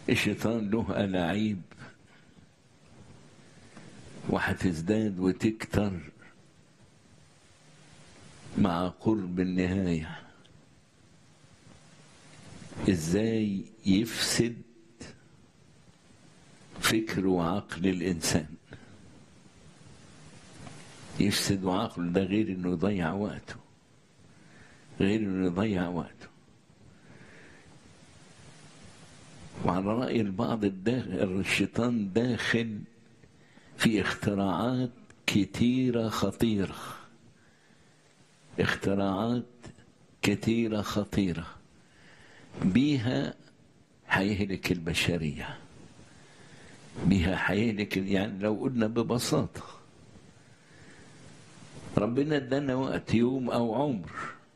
الشيطان له ألاعيب وهتزداد وتكتر مع قرب النهاية ازاي يفسد فكر وعقل الإنسان يفسد عقله ده غير انه يضيع وقته غير انه يضيع وقته وعلى رأي البعض الداخل الشيطان داخل في اختراعات كتيرة خطيرة اختراعات كتيرة خطيرة بيها هيهلك البشرية بيها هيهلك يعني لو قلنا ببساطة ربنا ادانا وقت يوم او عمر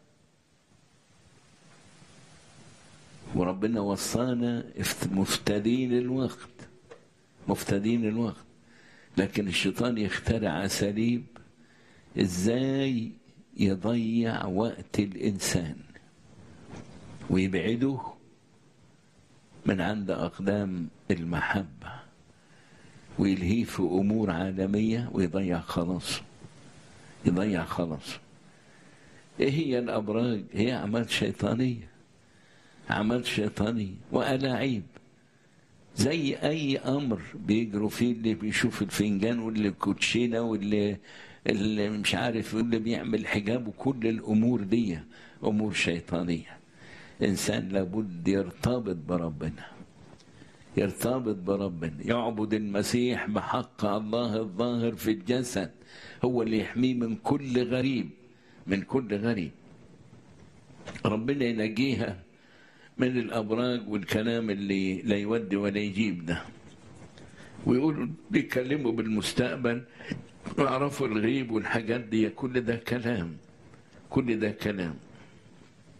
وربنا وصانا مفتدين الوقت مفتدين الوقت لكن الشيطان يخترع اساليب ازاي يضيع وقت الانسان ويبعده من عند اقدام المحبه ويلهيه في امور عالميه ويضيع خلاصه يضيع خلاص ايه هي الابراج هي اعمال شيطانيه اعمال شيطانيه والاعيب زي اي امر بيجروا فيه اللي بيشوف الفنجان واللي الكوتشينه واللي اللي مش عارف واللي بيعمل حجاب وكل الامور دي امور شيطانيه انسان لابد يرتبط بربنا يرتبط بربنا يعبد المسيح بحق الله الظاهر في الجسد هو اللي يحميه من كل غريب من كل غريب ربنا ينجيها من الابراج والكلام اللي لا يودي ولا يجيب ده ويقولوا بيتكلموا بالمستقبل ويعرفوا الغيب والحاجات دي كل ده كلام كل ده كلام